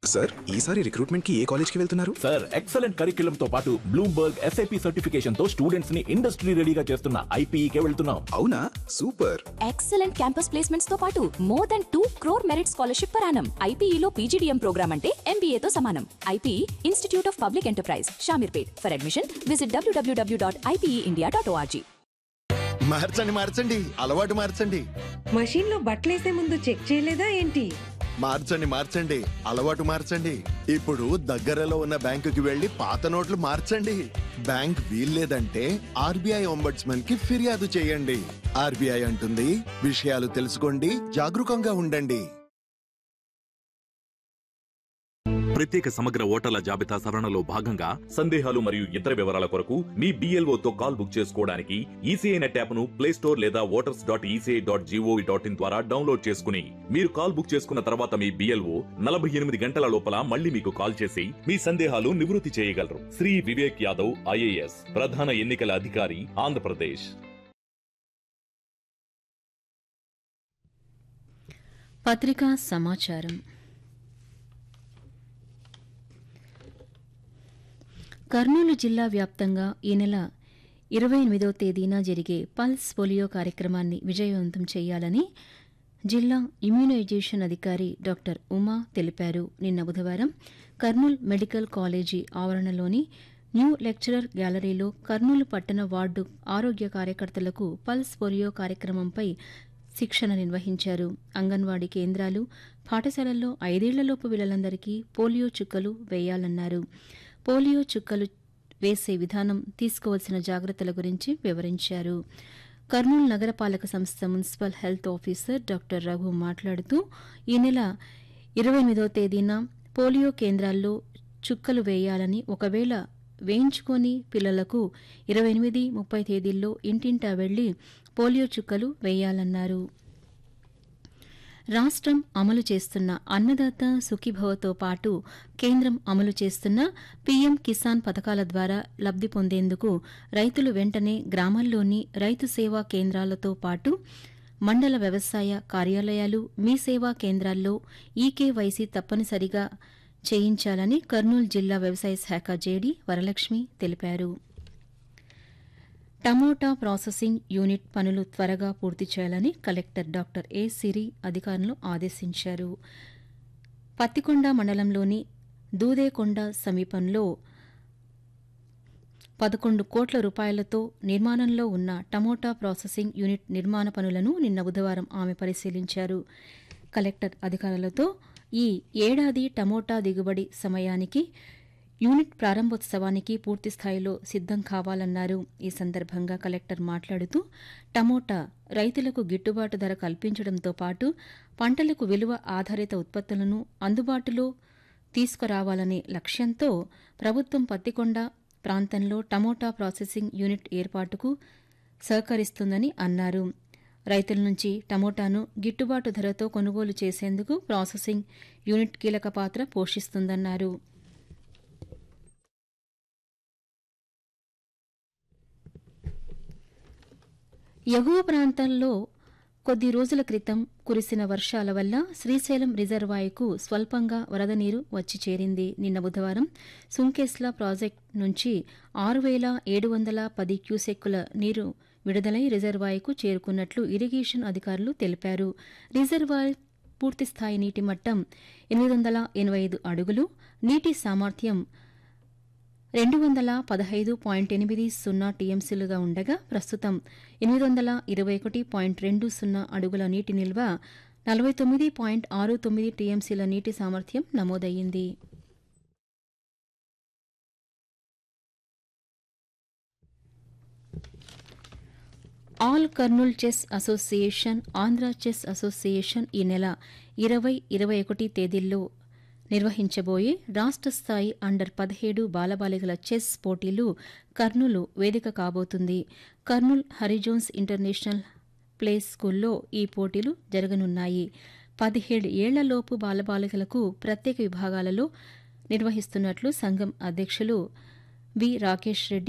sir ఈసారి recruitment కి ఏ college కి వెళ్తున్నారు సార్ ఎక్సలెంట్ కరిక్యులం తో పాటు బ్లూంబర్గ్ ఎస్ఐపి సర్టిఫికేషన్ తో స్టూడెంట్స్ ని ఇండస్ట్రీ రెడీగా చేస్తున్న ఐపీఈకే వెళ్తున్నాం అవునా సూపర్ ఎక్సలెంట్ క్యాంపస్ ప్లేస్మెంట్స్ తో పాటు more than two crore merit scholarship పరానం ఐపీఈలో పీజీడీఎం ప్రోగ్రామ్ అంటే ఎంబీఏ తో సమానం IPE Institute of Public Enterprise Shamirpet for admission visit WWW dot IPE India dot ORG మార్చండి మార్చండి అలవాటు మార్చండి మషీన్ లో బట్టలేసే ముందు చెక్ చేయలేదా ఏంటి మార్చండి మార్చండి అలవాటు మార్చండి ఇప్పుడు దగ్గరలో ఉన్న బ్యాంకుకి వెళ్లి పాత నోట్లు మార్చండి బ్యాంక్ వీల్లేదంటే ఆర్బీఐ ఒంబడ్స్మన్ కి ఫిర్యాదు చేయండి ఆర్బీఐ అంటుంది విషయాలు తెలుసుకోండి జాగరూకంగా ఉండండి ప్రత్యేక సమగ్ర ఓటర్ల జాబితా సవరణలో భాగంగా సందేహాలు మరియు ఇతర వివరాల కొరకు మీ BLO తో కాల్ బుక్ చేసుకోవడానికి ఈసీఐ నెట్ యాప్ను ప్లే స్టోర్ లేదా voters dot ECI dot GOV dot in ద్వారా డౌన్లోడ్ చేసుకుని మీరు కాల్ బుక్ చేసుకున్న తర్వాత మీ బిఎల్ఓ నలభై ఎనిమిది గంటల లోపల మళ్ళీ మీకు కాల్ చేసి మీ సందేహాలు నివృత్తి చేయగలరు శ్రీ వివేక్ యాదవ్ ఐఏఎస్ ప్రధాన ఎన్నికల అధికారి ఆంధ్రప్రదేశ్ పత్రికా సమాచారం కర్నూలు జిల్లా వ్యాప్తంగా ఈ నెల ఇరవై ఎనిమిదవ తేదీన జరిగే పల్స్ పోలియో కార్యక్రమాన్ని విజయవంతం చేయాలని జిల్లా ఇమ్యూనైజేషన్ అధికారి డాక్టర్ ఉమా తెలిపారు నిన్న బుధవారం కర్నూలు మెడికల్ కాలేజీ ఆవరణలోని న్యూ లెక్చరర్ గ్యాలరీలో కర్నూలు పట్టణ వార్డు ఆరోగ్య కార్యకర్తలకు పల్స్ పోలియో కార్యక్రమంపై శిక్షణ నిర్వహించారు అంగన్వాడీ కేంద్రాలు పాఠశాలల్లో ఐదేళ్లలోపు పిల్లలందరికీ పోలియో చుక్కలు వేయాలన్నారు పోలియో చుక్కలు వేసే విధానం తీసుకోవాల్సిన జాగ్రత్తల గురించి వివరించారు కర్నూలు నగరపాలక సంస్థ municipal health officer doctor Raghu మాట్లాడుతూ ఈ నెల ఇరవై ఎనిమిదో తేదీన పోలియో కేంద్రాల్లో చుక్కలు వేయాలని ఒకవేళ వేయించుకొని పిల్లలకు ఇరవై ఎనిమిది ముప్పై తేదీల్లో ఇంటింటా వెళ్లి పోలియో చుక్కలు వేయాలన్నారు రాష్ట్రం అమలు చేస్తున్న అన్నదాత సుఖీభవతో పాటు కేంద్రం అమలు చేస్తున్న పీఎం కిసాన్ పథకాల ద్వారా లబ్ది పొందేందుకు రైతులు వెంటనే గ్రామాల్లోని రైతు సేవా కేంద్రాలతో పాటు మండల వ్యవసాయ కార్యాలయాలు మీ సేవా కేంద్రాల్లో ఈకేవైసీ తప్పనిసరిగా చేయించాలని కర్నూలు జిల్లా వ్యవసాయ శాఖ జేడీ వరలక్ష్మి తెలిపారు టమోటా ప్రాసెసింగ్ యూనిట్ పనులు త్వరగా పూర్తి చేయాలని కలెక్టర్ డాక్టర్ ఏ సిరి అధికారులను ఆదేశించారు పత్తికొండ మండలంలోని దూదేకొండ సమీపంలో పదకొండు కోట్ల రూపాయలతో నిర్మాణంలో ఉన్న టమోటా ప్రాసెసింగ్ యూనిట్ నిర్మాణ పనులను నిన్న బుధవారం ఆమె పరిశీలించారు కలెక్టర్ అధికారులతో ఈ ఏడాది టమోటా దిగుబడి సమయానికి యూనిట్ ప్రారంభోత్సవానికి పూర్తి స్థాయిలో సిద్దం కావాలన్నారు ఈ సందర్భంగా కలెక్టర్ మాట్లాడుతూ టమోటా రైతులకు గిట్టుబాటు ధర కల్పించడంతో పాటు పంటలకు విలువ ఆధారిత ఉత్పత్తులను అందుబాటులో తీసుకురావాలనే లక్ష్యంతో ప్రభుత్వం పత్తికొండ ప్రాంతంలో టమోటా ప్రాసెసింగ్ యూనిట్ ఏర్పాటుకు సహకరిస్తుందని అన్నారు రైతుల నుంచి టమోటాను గిట్టుబాటు ధరతో కొనుగోలు చేసేందుకు ప్రాసెసింగ్ యూనిట్ కీలక పాత్ర పోషిస్తుందన్నారు ఎగువ ప్రాంతాల్లో కొద్ది రోజుల క్రితం కురిసిన వర్షాల వల్ల శ్రీశైలం రిజర్వాయర్కు స్వల్పంగా వరద నీరు వచ్చి చేరింది నిన్న బుధవారం సుంకేస్లా ప్రాజెక్టు నుంచి ఆరు వేల ఏడు వందల పది క్యూసెక్కుల నీరు విడుదలై రిజర్వాయర్కు చేరుకున్నట్లు ఇరిగేషన్ అధికారులు తెలిపారు రిజర్వాయర్ పూర్తిస్థాయి నీటి మట్టం ఎనిమిది వందల ఎనభై ఐదు అడుగులు నీటి సామర్థ్యం రెండు వందల పదహైదు పాయింట్ ఎనిమిది సున్నా టీఎంసీలుగా ఉండగా ప్రస్తుతం ఎనిమిది వందల ఇరవై ఒకటి పాయింట్ రెండు సున్నా అడుగుల నీటి నిల్వ నలభై తొమ్మిది పాయింట్ ఆరు తొమ్మిది టీఎంసీల నీటి సామర్థ్యం నమోదయ్యింది all Kurnool chess association Andhra chess association ఈ నెల ఇరవై ఇరవై ఒకటి తేదీల్లో నిర్వహించబోయే రాష్ట్ర స్థాయి అండర్ పదిహేడు బాలబాలికల చెస్ పోటీలు కర్నూలు వేదిక కాబోతుంది కర్నూల్ హరిజోన్స్ ఇంటర్నేషనల్ ప్లే స్కూల్లో ఈ పోటీలు జరగనున్నాయి పదిహేడు ఏళ్లలోపు బాలబాలికలకు ప్రత్యేక విభాగాలలో నిర్వహిస్తున్నట్లు సంఘం అధ్యక్షులు వి రాకేష్ రెడ్డి